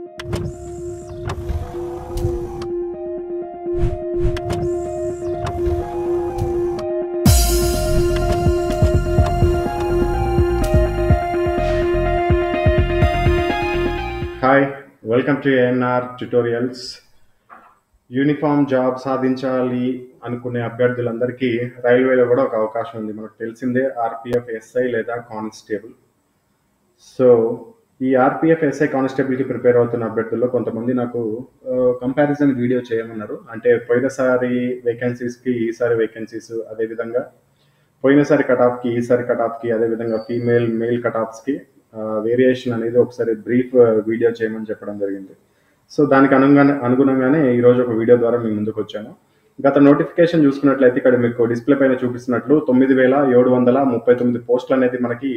hi welcome to ANR tutorials uniform job సాధించాలి అనుకునే అభ్యర్థులందరికీ రైల్వేలో కూడా ఒక అవకాశం ఉంది మనకు తెలిసిందే ఆర్పిఎఫ్ ఎస్ఐ లేదా కానిస్టేబుల్ సో ఈ ఆర్పిఎఫ్ ఎస్ఐ కానిస్టేబుల్కి ప్రిపేర్ అవుతున్న అభ్యర్థుల్లో కొంతమంది నాకు కంపారిజన్ వీడియో చేయమన్నారు అంటే పోయినసారి వేకెన్సీస్కి ఈసారి వేకెన్సీస్ అదేవిధంగా పోయినసారి కట్ ఆఫ్కి ఈసారి కట్ ఆఫ్కి అదేవిధంగా ఫీమేల్ మేల్ కట్ ఆఫ్స్కి వేరియేషన్ అనేది ఒకసారి బ్రీఫ్ వీడియో చేయమని చెప్పడం జరిగింది సో దానికి అనుగుణ అనుగుణంగానే ఈరోజు ఒక వీడియో ద్వారా మీ ముందుకు వచ్చాను గత నోటిఫికేషన్ చూసుకున్నట్లయితే ఇక్కడ మీకు డిస్ప్లే పైన చూపిస్తున్నట్లు తొమ్మిది వేల ఏడు వందల ముప్పై తొమ్మిది పోస్టులు అనేది మనకి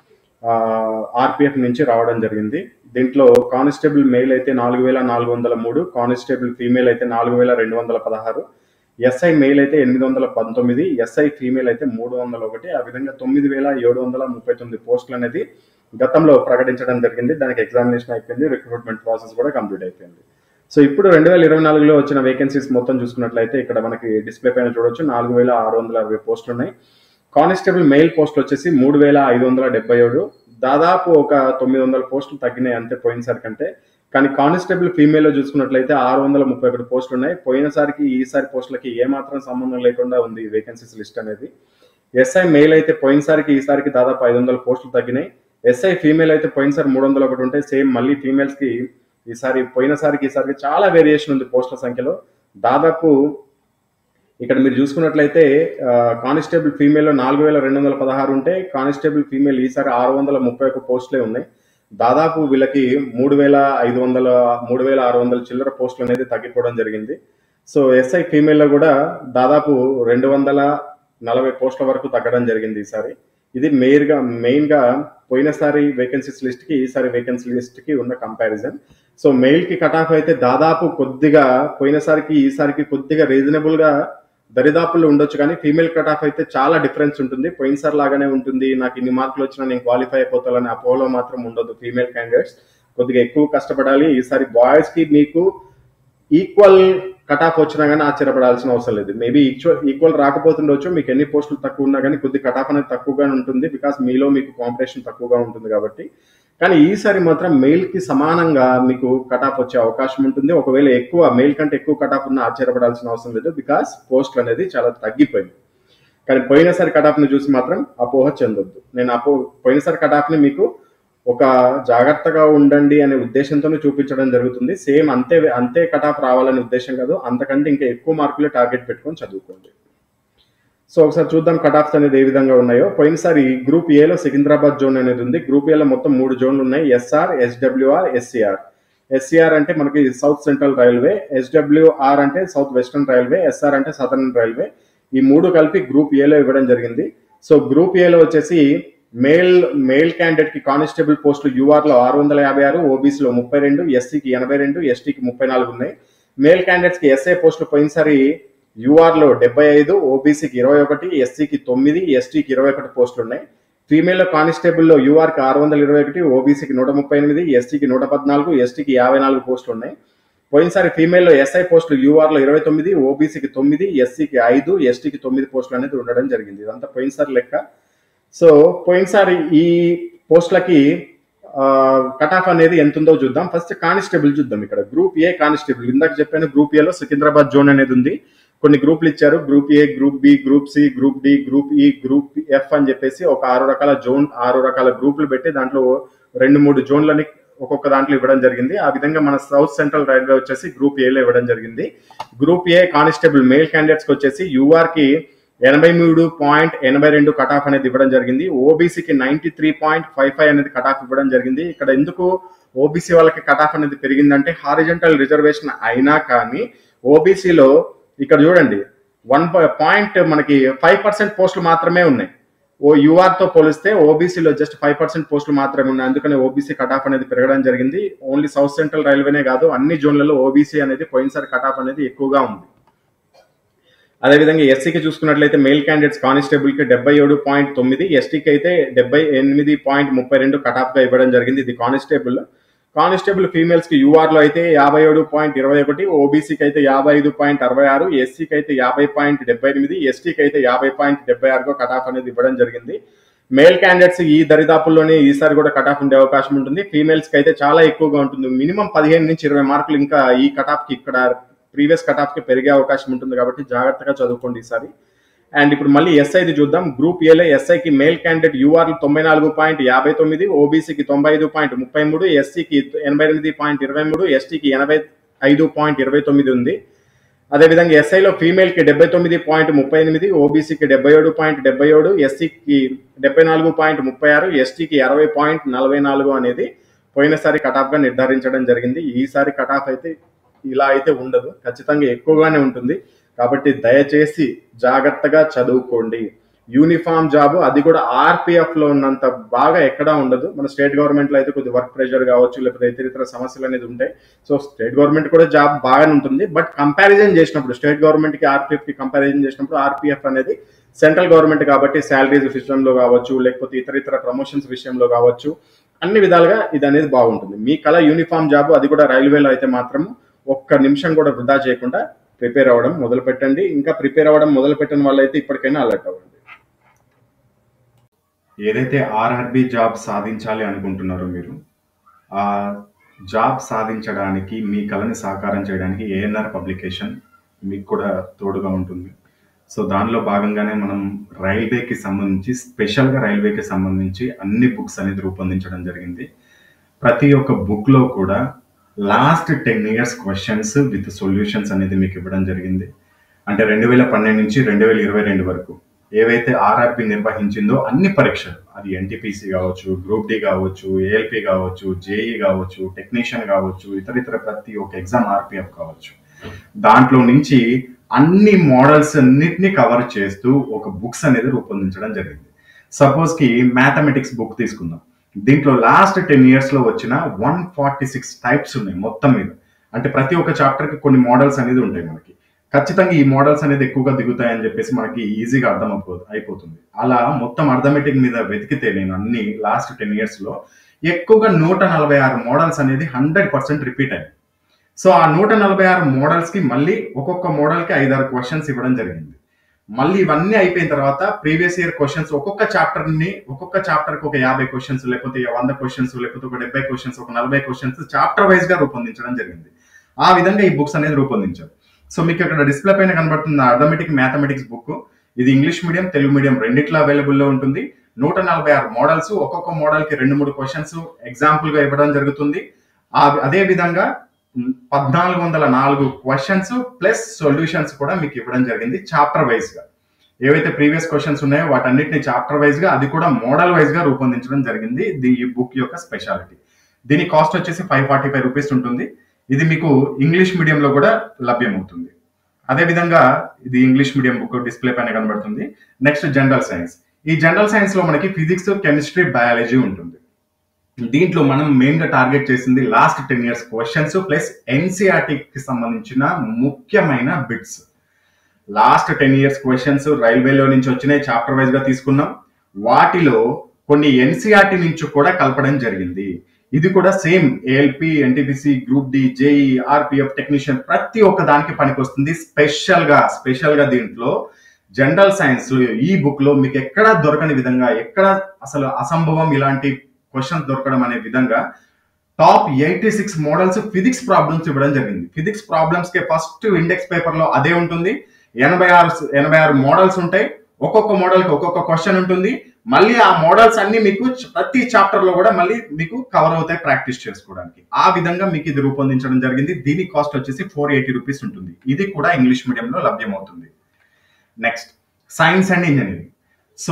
ఆర్పిఎఫ్ నుంచి రావడం జరిగింది దీంట్లో కానిస్టేబుల్ మెయిల్ అయితే నాలుగు వేల నాలుగు వందల మూడు కానిస్టేబుల్ ఫీమేల్ అయితే నాలుగు వేల రెండు వందల పదహారు ఎస్ఐ మెయిల్ అయితే ఎనిమిది వందల పంతొమ్మిది ఎస్ఐ ఫీమేల్ అయితే మూడు వందల ఒకటి ఆ విధంగా తొమ్మిది వేల ఏడు వందల ముప్పై తొమ్మిది పోస్టులు అనేది గతంలో ప్రకటించడం జరిగింది దానికి ఎగ్జామినేషన్ అయిపోయింది రిక్రూట్మెంట్ ప్రాసెస్ కూడా కంప్లీట్ అయిపోయింది సో ఇప్పుడు రెండు వేల ఇరవై నాలుగులో వచ్చిన వేకెన్సీస్ మొత్తం చూసుకున్నట్లయితే ఇక్కడ మనకి డిస్ప్లే పైన చూడొచ్చు నాలుగు వేల ఆరు వందల అరవై పోస్టులు ఉన్నాయి కానిస్టేబుల్ మెయిల్ పోస్టులు వచ్చేసి మూడు వేల ఐదు వందల డెబ్బై ఏడు దాదాపు ఒక తొమ్మిది వందల పోస్టులు తగ్గినాయి అంతే పోయినసారి కంటే కానీ కానిస్టేబుల్ ఫీమేల్లో చూసుకున్నట్లయితే ఆరు వందల ముప్పై ఒకటి పోస్టులు ఉన్నాయి పోయినసారికి ఈసారి పోస్టులకి ఏమాత్రం సంబంధం లేకుండా ఉంది వేకెన్సీస్ లిస్ట్ అనేది ఎస్ఐ మెయిల్ అయితే పోయినసారికి ఈసారికి దాదాపు ఐదు వందల పోస్టులు తగ్గినాయి ఎస్ఐ ఫీమేల్ అయితే పోయినసారి మూడు వందల ఒకటి ఉంటే సేమ్ మళ్ళీ ఫీమేల్స్కి ఈసారి పోయినసారికి ఈసారికి చాలా వేరియేషన్ ఉంది పోస్టుల సంఖ్యలో దాదాపు ఇక్కడ మీరు చూసుకున్నట్లయితే కానిస్టేబుల్ ఫీమేల్లో నాలుగు వేల రెండు వందల పదహారు ఉంటే కానిస్టేబుల్ ఫీమేల్ ఈసారి ఆరు వందల ముప్పై ఒక పోస్టులే ఉన్నాయి దాదాపు వీళ్ళకి మూడు వేల ఐదు వందల మూడు వేల ఆరు వందల చిల్లర పోస్టులు అనేది తగ్గిపోవడం జరిగింది సో ఎస్ఐ ఫీమేల్లో కూడా దాదాపు రెండు వందల నలభై పోస్టుల వరకు తగ్గడం జరిగింది ఈసారి ఇది మెయిన్గా మెయిన్గా పోయినసారి వేకెన్సీస్ లిస్ట్కి ఈసారి వేకెన్సీ లిస్ట్కి ఉన్న కంపారిజన్ సో మెయిల్కి కట్ ఆఫ్ అయితే దాదాపు కొద్దిగా పోయినసారికి ఈసారికి కొద్దిగా రీజనబుల్గా దరిదాపుల్లో ఉండొచ్చు కానీ ఫీమేల్ కట్ ఆఫ్ అయితే చాలా డిఫరెన్స్ ఉంటుంది పోయినసారి లాగానే ఉంటుంది నాకు ఇన్ని మార్కులు వచ్చినా నేను క్వాలిఫై అయిపోతానని అపోలో మాత్రం ఉండదు ఫీమేల్ క్యాండిడేట్స్ కొద్దిగా ఎక్కువ కష్టపడాలి ఈసారి బాయ్స్కి మీకు ఈక్వల్ కట్ ఆఫ్ వచ్చినా కానీ ఆశ్చర్యపడాల్సిన అవసరం లేదు మేబీ ఈక్వల్ ఈక్వల్ రాకపోతుండొచ్చు మీకు ఎన్ని పోస్టులు తక్కువ ఉన్నా కానీ కొద్ది కట్ ఆఫ్ అనేది తక్కువగా ఉంటుంది బికాస్ మీలో మీకు కాంపిటీషన్ తక్కువగా ఉంటుంది కాబట్టి కానీ ఈసారి మాత్రం మెయిల్కి సమానంగా మీకు కట్ ఆఫ్ వచ్చే అవకాశం ఉంటుంది ఒకవేళ ఎక్కువ మెయిల్ కంటే ఎక్కువ కట్ ఆఫ్ ఉన్న ఆశ్చర్యపడాల్సిన అవసరం లేదు బికాస్ పోస్టులు అనేది చాలా తగ్గిపోయింది కానీ పోయినసారి కట్ ఆఫ్ని చూసి మాత్రం అపోహ చెందొద్దు నేను అపో పోయినసారి కట్ ఆఫ్ని మీకు ఒక జాగ్రత్తగా ఉండండి అనే ఉద్దేశంతోనే చూపించడం జరుగుతుంది సేమ్ అంతే అంతే కట్ ఆఫ్ రావాలనే ఉద్దేశం కాదు అంతకంటే ఇంకా ఎక్కువ మార్కులు టార్గెట్ పెట్టుకొని చదువుకోండి సో ఒకసారి చూద్దాం కట్ ఆఫ్స్ అనేది ఏ విధంగా ఉన్నాయో పోయినసారి గ్రూప్ ఏలో సికింద్రాబాద్ జోన్ అనేది ఉంది గ్రూప్ ఏలో మొత్తం మూడు జోన్లు ఉన్నాయి ఎస్ఆర్ ఎస్డబ్ల్యూఆర్ ఎస్సీఆర్ ఎస్సీఆర్ అంటే మనకి సౌత్ సెంట్రల్ రైల్వే ఎస్డబ్ల్యూఆర్ అంటే సౌత్ వెస్టర్న్ రైల్వే ఎస్ఆర్ అంటే సదర్న్ రైల్వే ఈ మూడు కలిపి గ్రూప్ ఏలో ఇవ్వడం జరిగింది సో గ్రూప్ ఏలో వచ్చేసి మేల్ మేల్ క్యాండిడేట్ కి కానిస్టేబుల్ పోస్టులు యూఆర్ లో ఆరు వందల యాభై ఆరు ఓబీసీలో ముప్పై రెండు ఎస్సీకి ఎనభై రెండు ఎస్టీకి ముప్పై నాలుగు ఉన్నాయి మేల్ క్యాండిడేట్స్ కి ఎస్ఐ పోస్టులు పోయినసారి యూఆర్ లో డెబ్బై ఐదు ఓబీసీకి ఇరవై ఒకటి ఎస్సీకి తొమ్మిది ఎస్టీకి ఇరవై ఒకటి పోస్టులు ఉన్నాయి ఫీమేల్ కానిస్టేబుల్లో యూఆర్కి ఆరు వందల ఇరవై ఒకటి ఓబీసీకి నూట ముప్పై ఎనిమిది ఎస్టీకి నూట పద్నాలుగు ఎస్టీకి యాభై నాలుగు పోస్టులు ఉన్నాయి పోయినసారి ఫీమేల్లో ఎస్ఐ పోస్టులు యూఆర్లో ఇరవై తొమ్మిది ఓబీసీకి తొమ్మిది ఎస్సీకి ఐదు ఎస్టీకి తొమ్మిది పోస్టులు అనేది ఉండడం జరిగింది ఇదంతా పోయినసారి లెక్క సో పోయినసారి ఈ పోస్టులకి కట్ ఆఫ్ అనేది ఎంత ఉందో చూద్దాం ఫస్ట్ కానిస్టేబుల్ చూద్దాం ఇక్కడ గ్రూప్ ఏ కానిస్టేబుల్ ఇందాక చెప్పాను గ్రూప్ ఏలో సికింద్రాబాద్ జోన్ అనేది ఉంది కొన్ని గ్రూపులు ఇచ్చారు group A group B group C group D group E group F అని చెప్పేసి ఒక ఆరు రకాల జోన్ ఆరు రకాల గ్రూపులు పెట్టి దాంట్లో రెండు మూడు జోన్లని ఒక్కొక్క దాంట్లో ఇవ్వడం జరిగింది ఆ విధంగా మన సౌత్ సెంట్రల్ రైల్వే వచ్చేసి గ్రూప్ ఏలో ఇవ్వడం జరిగింది గ్రూప్ ఏ కానిస్టేబుల్ మెయిల్ క్యాండిడేట్స్కి వచ్చేసి యూఆర్కి ఎనభై మూడు పాయింట్ ఎనభై రెండు కట్ ఆఫ్ అనేది ఇవ్వడం జరిగింది ఓబీసీకి ninety three point five five అనేది కట్ ఆఫ్ ఇవ్వడం జరిగింది ఇక్కడ ఎందుకు ఓబీసీ వాళ్ళకి కట్ ఆఫ్ అనేది పెరిగిందంటే హారిజెంటల్ రిజర్వేషన్ అయినా కానీ ఓబీసీలో ఇక్కడ చూడండి వన్ పాయింట్ మనకి ఫైవ్ పర్సెంట్ పోస్టులు మాత్రమే ఉన్నాయి ఓ యూఆర్తో పోలిస్తే ఓబీసీలో జస్ట్ ఫైవ్ పర్సెంట్ పోస్టులు మాత్రమే ఉన్నాయి అందుకని ఓబీసీ కట్ ఆఫ్ అనేది పెరగడం జరిగింది ఓన్లీ సౌత్ సెంట్రల్ రైల్వేనే కాదు అన్ని జోన్లలో ఓబీసీ అనేది పోయినసారి కట్ ఆఫ్ అనేది ఎక్కువగా ఉంది అదేవిధంగా ఎస్సీకి చూసుకున్నట్లయితే మెయిల్ క్యాండిడేట్స్ కానిస్టేబుల్కి డెబ్బై ఏడు పాయింట్ తొమ్మిది ఎస్టీకి అయితే డెబ్బై ఎనిమిది పాయింట్ ముప్పై రెండు కట్ ఆఫ్గా ఇవ్వడం జరిగింది ఇది కానిస్టేబుల్ కానిస్టేబుల్ ఫీమేల్స్ కి యూఆర్ లో అయితే యాభై ఏడు పాయింట్ ఇరవై ఒకటి ఓబీసీకి అయితే యాభై ఐదు పాయింట్ అరవై ఆరు ఎస్సీకి అయితే యాభై పాయింట్ డెబ్బై ఎనిమిది ఎస్టీకి అయితే యాభై పాయింట్ డెబ్బై ఆరుగా కట్ ఆఫ్ అనేది ఇవ్వడం జరిగింది మేల్ క్యాండిడేట్స్ ఈ దరిదాపుల్లోనే ఈసారి కూడా కట్ ఆఫ్ ఉండే అవకాశం ఉంటుంది ఫీమేల్స్ కి అయితే చాలా ఎక్కువగా ఉంటుంది మినిమం పదిహేను నుంచి ఇరవై మార్కులు ఇంకా ఈ కట్ ఆఫ్ కి ఇక్కడ ప్రీవియస్ కట్ ఆఫ్ కి పెరిగే అవకాశం ఉంటుంది కాబట్టి జాగ్రత్తగా చదువుకోండి ఈసారి అండ్ ఇప్పుడు మళ్ళీ ఎస్ఐది చూద్దాం గ్రూప్ ఏలో ఎస్ఐకి మేల్ క్యాండిడేట్ యూఆర్ తొంభై నాలుగు పాయింట్ యాభై తొమ్మిది ఓబీసీకి తొంభై ఐదు పాయింట్ ముప్పై మూడు ఎస్సీకి ఎనభై ఎనిమిది పాయింట్ ఇరవై మూడు ఎస్టీకి ఎనభై ఐదు పాయింట్ ఇరవై తొమ్మిది ఉంది అదేవిధంగా ఎస్ఐలో ఫీమేల్కి డెబ్బై తొమ్మిది పాయింట్ ముప్పై ఎనిమిది ఓబీసీకి డెబ్బై ఏడు పాయింట్ డెబ్బై ఏడు ఎస్సీకి డెబ్బై నాలుగు పాయింట్ ముప్పై ఆరు ఎస్టీకి అరవై పాయింట్ నలభై నాలుగు అనేది పోయినసారి కటాఫ్గా నిర్ధారించడం జరిగింది ఈసారి కటాఫ్ అయితే ఇలా అయితే ఉండదు ఖచ్చితంగా ఎక్కువగానే ఉంటుంది కాబట్టి దయచేసి జాగ్రత్తగా చదువుకోండి యూనిఫామ్ జాబ్ అది కూడా ఆర్పిఎఫ్ లో ఉన్నంత బాగా ఎక్కడా ఉండదు మన స్టేట్ గవర్నమెంట్ లో అయితే కొద్ది వర్క్ ప్రెషర్ కావచ్చు లేకపోతే ఇతర ఇతర సమస్యలు అనేది ఉంటాయి సో స్టేట్ గవర్నమెంట్ కూడా జాబ్ బాగానే ఉంటుంది బట్ కంపారిజన్ చేసినప్పుడు స్టేట్ గవర్నమెంట్ కి ఆర్పిఎఫ్ కి కంపారిజన్ చేసినప్పుడు ఆర్పిఎఫ్ అనేది సెంట్రల్ గవర్నమెంట్ కాబట్టి శాలరీస్ విషయంలో కావచ్చు లేకపోతే ఇతర ఇతర ప్రమోషన్స్ విషయంలో కావచ్చు అన్ని విధాలుగా ఇది అనేది బాగుంటుంది మీ కళ యూనిఫామ్ జాబ్ అది కూడా రైల్వేలో అయితే మాత్రం ఒక్క నిమిషం కూడా వృధా చేయకుండా ప్రిపేర్ అవ్వడం మొదలు పెట్టండి ఇంకా ప్రిపేర్ అవ్వడం మొదలు పెట్టిన వాళ్ళైతే ఇప్పటికైనా అలర్ట్ అవ్వండి ఏదైతే ఆర్ఆర్బి జాబ్ సాధించాలి అనుకుంటున్నారో మీరు ఆ జాబ్ సాధించడానికి మీ కళని సాకారం చేయడానికి ఏఎన్ఆర్ పబ్లికేషన్ మీకు కూడా తోడుగా ఉంటుంది సో దానిలో భాగంగానే మనం రైల్వేకి సంబంధించి స్పెషల్గా రైల్వేకి సంబంధించి అన్ని బుక్స్ అనేది రూపొందించడం జరిగింది ప్రతి ఒక్క బుక్లో కూడా last ten years questions with solutions అనేది మీకు ఇవ్వడం జరిగింది అంటే రెండు వేల పన్నెండు నుంచి రెండు వేల ఇరవై రెండు వరకు ఏవైతే ఆర్ఆర్పి నిర్వహించిందో అన్ని పరీక్షలు అది ఎన్టీపీసీ కావచ్చు గ్రూప్ డి కావచ్చు ఏఎల్పి కావచ్చు జేఈ కావచ్చు టెక్నీషియన్ కావచ్చు ఇతర ఇతర ప్రతి ఒక్క ఎగ్జామ్ ఆర్పిఎఫ్ కావచ్చు దాంట్లో నుంచి అన్ని మోడల్స్ అన్నిటిని కవర్ చేస్తూ ఒక బుక్స్ అనేది రూపొందించడం జరిగింది సపోజ్ కి మ్యాథమెటిక్స్ బుక్ తీసుకుందాం దీంట్లో లాస్ట్ టెన్ ఇయర్స్ లో వచ్చిన వన్ ఫార్టీ సిక్స్ టైప్స్ ఉన్నాయి మొత్తం మీద అంటే ప్రతి ఒక్క చాప్టర్ కి కొన్ని మోడల్స్ అనేది ఉంటాయి మనకి ఖచ్చితంగా ఈ మోడల్స్ అనేది ఎక్కువగా దిగుతాయని చెప్పేసి మనకి ఈజీగా అర్థం అయిపో అయిపోతుంది అలా మొత్తం అర్థమెటిక్ మీద వెతికితే నేను అన్ని లాస్ట్ టెన్ ఇయర్స్ లో ఎక్కువగా నూట నలభై ఆరు మోడల్స్ అనేది హండ్రెడ్ పర్సెంట్ రిపీట్ అయ్యాయి సో ఆ నూట నలభై ఆరు మోడల్స్ కి మళ్ళీ ఒక్కొక్క మోడల్ కి ఐదారు క్వశ్చన్స్ ఇవ్వడం జరిగింది మళ్ళీ ఇవన్నీ అయిపోయిన తర్వాత ప్రీవియస్ ఇయర్ క్వశ్చన్స్ ఒక్కొక్క చాప్టర్ ని ఒక్కొక్క చాప్టర్ కి ఒక యాభై క్వశ్చన్స్ లేకపోతే వంద క్వశ్చన్స్ లేకపోతే ఒక డెబ్బై క్వశ్చన్స్ ఒక నలభై క్వశ్చన్స్ చాప్టర్ వైజ్ గా రూపొందించడం జరిగింది ఆ విధంగా ఈ బుక్స్ అనేది రూపొందించారు సో మీకు ఇక్కడ డిస్ప్లే పైన కనబడుతున్న అర్థమెటిక్ మ్యాథమెటిక్స్ బుక్ ఇది ఇంగ్లీష్ మీడియం తెలుగు మీడియం రెండిట్లో అవైలబుల్ లో ఉంటుంది నూట నలభై ఆరు మోడల్స్ ఒక్కొక్క మోడల్ కి రెండు మూడు క్వశ్చన్స్ ఎగ్జాంపుల్ గా ఇవ్వడం జరుగుతుంది ఆ- అదే విధంగా ఉమ్, పద్నాలుగు వందల నాలుగు క్వశ్చన్స్ ప్లస్ సొల్యూషన్స్ కూడా మీకు ఇవ్వడం జరిగింది చాప్టర్ వైజ్ గా ఏవైతే ప్రీవియస్ క్వశ్చన్స్ ఉన్నాయో వాటన్నిటిని చాప్టర్ వైజ్ గా అది కూడా మోడల్ వైజ్ గా రూపొందించడం జరిగింది ఇది ఈ బుక్ యొక్క స్పెషాలిటీ దీని కాస్ట్ వచ్చేసి ఫైవ్ ఫార్టీ ఫైవ్ రూపీస్ ఉంటుంది ఇది మీకు ఇంగ్లీష్ మీడియంలో కూడా లభ్యమవుతుంది అదే విధంగా ఇది ఇంగ్లీష్ మీడియం బుక్ డిస్ప్లే పైన కనబడుతుంది నెక్స్ట్ జనరల్ సైన్స్ ఈ జనరల్ సైన్స్ లో మనకి ఫిజిక్స్ కెమిస్ట్రీ బయాలజీ ఉంటుంది దీంట్లో మనం మెయిన్ గా టార్గెట్ చేసింది last ten years questions plus కి సంబంధించిన ముఖ్యమైన bits last ten years questions రైల్వేలో నుంచి వచ్చినాయి చాప్టర్ వైజ్ గా తీసుకున్నాం వాటిలో కొన్ని ఎన్సీఆర్టీ నుంచి కూడా కలపడం జరిగింది ఇది కూడా same ALP NTPC group D JE RPF technician ప్రతి ఒక్క దానికి పనికొస్తుంది స్పెషల్ గా స్పెషల్ గా దీంట్లో జనరల్ సైన్స్ ఈ బుక్ లో మీకు ఎక్కడా దొరకని విధంగా ఎక్కడ అసలు అసంభవం ఇలాంటి క్వశ్చన్స్ దొరకడం అనే విధంగా top eighty six models physics problems ఇవ్వడం జరిగింది ఫిజిక్స్ ప్రాబ్లమ్స్ కి ఫస్ట్ ఇండెక్స్ పేపర్ లో అదే ఉంటుంది ఎనభై ఆరు ఎనభై ఆరు మోడల్స్ ఉంటాయి ఒక్కొక్క మోడల్ కి ఒక్కొక్క క్వశ్చన్ ఉంటుంది మళ్ళీ ఆ మోడల్స్ అన్ని మీకు చ- ప్రతి చాప్టర్ లో కూడా మళ్ళీ మీకు కవర్ అవుతాయి ప్రాక్టీస్ చేసుకోవడానికి ఆ విధంగా మీకు ఇది రూపొందించడం జరిగింది దీని కాస్ట్ వచ్చేసి ఫోర్ ఎయిటీ రూపీస్ ఉంటుంది ఇది కూడా ఇంగ్లీష్ మీడియంలో లభ్యమవుతుంది next science and engineering so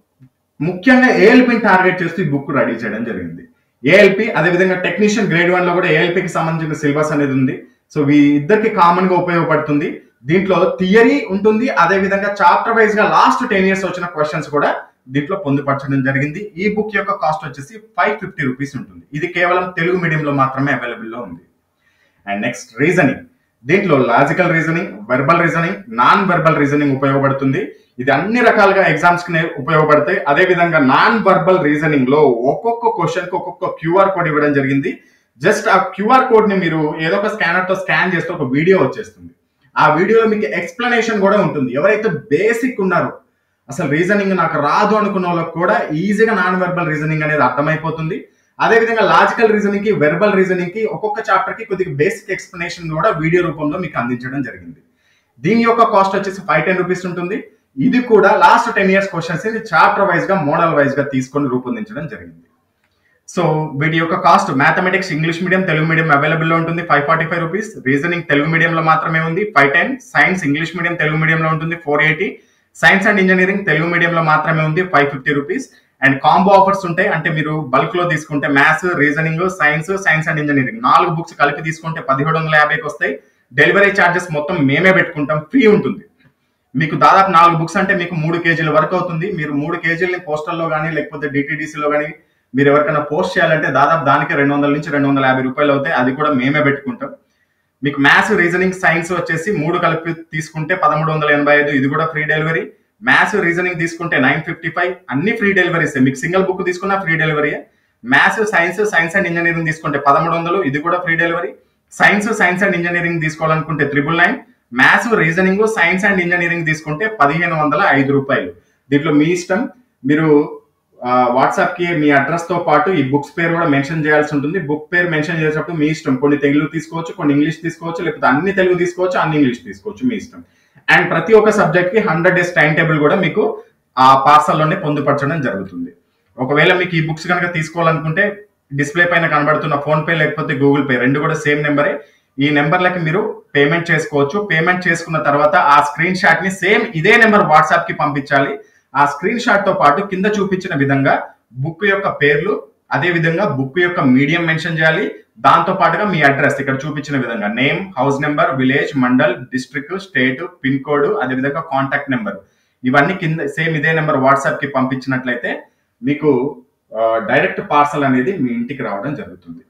ముఖ్యంగా ఏఎల్పిని టార్గెట్ చేస్తూ ఈ బుక్ రెడీ చేయడం జరిగింది ఏఎల్పి అదేవిధంగా టెక్నీషియన్ గ్రేడ్ వన్ లో కూడా ఏఎల్పికి సంబంధించిన సిలబస్ అనేది ఉంది సో వీ ఇద్దరికి కామన్ గా ఉపయోగపడుతుంది దీంట్లో థియరీ ఉంటుంది అదే విధంగా చాప్టర్ వైజ్ గా లాస్ట్ టెన్ ఇయర్స్ వచ్చిన క్వశ్చన్స్ కూడా దీంట్లో పొందుపరచడం జరిగింది ఈ బుక్ యొక్క కాస్ట్ వచ్చేసి ఫైవ్ ఫిఫ్టీ రూపీస్ ఉంటుంది ఇది కేవలం తెలుగు మీడియంలో మాత్రమే అవైలబుల్ లో ఉంది అండ్ నెక్స్ట్ రీజనింగ్ దీంట్లో logical reasoning verbal reasoning non verbal reasoning ఉపయోగపడుతుంది ఇది అన్ని రకాలుగా ఎగ్జామ్స్ కి ఉపయోగపడతాయి అదే విధంగా నాన్ వర్బల్ రీజనింగ్ లో ఒక్కొక్క క్వశ్చన్ కి ఒక్కొక్క క్యూఆర్ కోడ్ ఇవ్వడం జరిగింది జస్ట్ ఆ క్యూఆర్ కోడ్ ని మీరు ఏదో ఒక స్కానర్ తో స్కాన్ చేస్తే ఒక వీడియో వచ్చేస్తుంది ఆ వీడియోలో మీకు ఎక్స్ప్లెనేషన్ కూడా ఉంటుంది ఎవరైతే బేసిక్ ఉన్నారో అసలు రీజనింగ్ నాకు రాదు అనుకున్న వాళ్ళకి కూడా ఈజీగా నాన్ వెర్బల్ రీజనింగ్ అనేది అర్థమైపోతుంది అదేవిధంగా లాజికల్ రీజనింగ్ కి వెర్బల్ రీజనింగ్ కి ఒక్కొక్క చాప్టర్ కి కొద్దిగా బేసిక్ ఎక్స్ప్లెనేషన్ కూడా వీడియో రూపంలో మీకు అందించడం జరిగింది దీని యొక్క కాస్ట్ వచ్చేసి ఫైవ్ టెన్ రూపీస్ ఉంటుంది ఇది కూడా లాస్ట్ టెన్ ఇయర్స్ క్వశ్చన్స్ ఇది చాప్టర్ వైజ్ గా మోడల్ వైజ్ గా తీసుకొని రూపొందించడం జరిగింది సో వీటి యొక్క cost mathematics English medium Telugu medium available లో ఉంటుంది five forty five rupees reasoning Telugu medium లో మాత్రమే ఉంది five ten science English medium Telugu medium లో ఉంటుంది four eighty science and engineering Telugu medium లో మాత్రమే ఉంది five fifty rupees and combo offers ఉంటాయి అంటే మీరు బల్క్ లో తీసుకుంటే maths reasoning science science and engineering నాలుగు బుక్స్ కలిపి తీసుకుంటే పదిహేడు వందల యాభైకి వస్తాయి డెలివరీ ఛార్జెస్ మొత్తం మేమే పెట్టుకుంటాం ఫ్రీ ఉంటుంది మీకు దాదాపు నాలుగు బుక్స్ అంటే మీకు మూడు కేజీల వరకు అవుతుంది మీరు మూడు కేజీలని పోస్టల్లో కానీ లేకపోతే డిటీడీసీలో కానీ మీరు ఎవరికైనా పోస్ట్ చేయాలంటే దాదాపు దానికి రెండు వందల నుంచి రెండు వందల యాభై రూపాయలు అవుతాయి అది కూడా మేమే పెట్టుకుంటాం మీకు మ్యాథ్స్ రీజనింగ్ సైన్స్ వచ్చేసి మూడు కలిపి తీసుకుంటే పదమూడు వందల ఎనభై ఐదు ఇది కూడా ఫ్రీ డెలివరీ మ్యాథ్స్ రీజనింగ్ తీసుకుంటే నైన్ ఫిఫ్టీ ఫైవ్ అన్ని ఫ్రీ డెలివరీస్ మీకు సింగిల్ బుక్ తీసుకున్నా free delivery maths science science and engineering తీసుకుంటే పదమూడు వందలు ఇది కూడా free delivery science science and engineering తీసుకోవాలనుకుంటే triple nine maths reasoning science and engineering తీసుకుంటే పదిహేను వందల ఐదు రూపాయలు దీంట్లో మీ ఇష్టం మీరు వాట్సాప్ కి మీ అడ్రస్ తో పాటు ఈ బుక్స్ పేరు కూడా మెన్షన్ చేయాల్సి ఉంటుంది బుక్ పేరు మెన్షన్ చేసేటప్పుడు మీ ఇష్టం కొన్ని తెలుగు తీసుకోవచ్చు కొన్ని ఇంగ్లీష్ తీసుకోవచ్చు లేకపోతే అన్ని తెలుగు తీసుకోవచ్చు అన్ని ఇంగ్లీష్ తీసుకోవచ్చు మీ ఇష్టం అండ్ ప్రతి ఒక్క సబ్జెక్ట్ కి హండ్రెడ్ డేస్ టైం టేబుల్ కూడా మీకు ఆ పార్సల్లోనే పొందుపరచడం జరుగుతుంది ఒకవేళ మీకు ఈ బుక్స్ కనుక తీసుకోవాలనుకుంటే డిస్ప్లే పైన కనబడుతున్న ఫోన్ పే లేకపోతే గూగుల్ పే రెండు కూడా సేమ్ నెంబరే ఈ నెంబర్లకి మీరు పేమెంట్ చేసుకోవచ్చు పేమెంట్ చేసుకున్న తర్వాత ఆ స్క్రీన్ షాట్ ని సేమ్ ఇదే నెంబర్ వాట్సాప్ కి పంపించాలి ఆ స్క్రీన్ షాట్ తో పాటు కింద చూపించిన విధంగా బుక్ యొక్క పేర్లు అదే విధంగా బుక్ యొక్క మీడియం మెన్షన్ చేయాలి దాంతో పాటుగా మీ అడ్రస్ ఇక్కడ చూపించిన విధంగా name house number village mandal district state pin code అదే విధంగా కాంటాక్ట్ నెంబర్ ఇవన్నీ కింద సేమ్ ఇదే నెంబర్ వాట్సాప్ కి పంపించినట్లయితే మీకు డైరెక్ట్ పార్సల్ అనేది మీ ఇంటికి రావడం జరుగుతుంది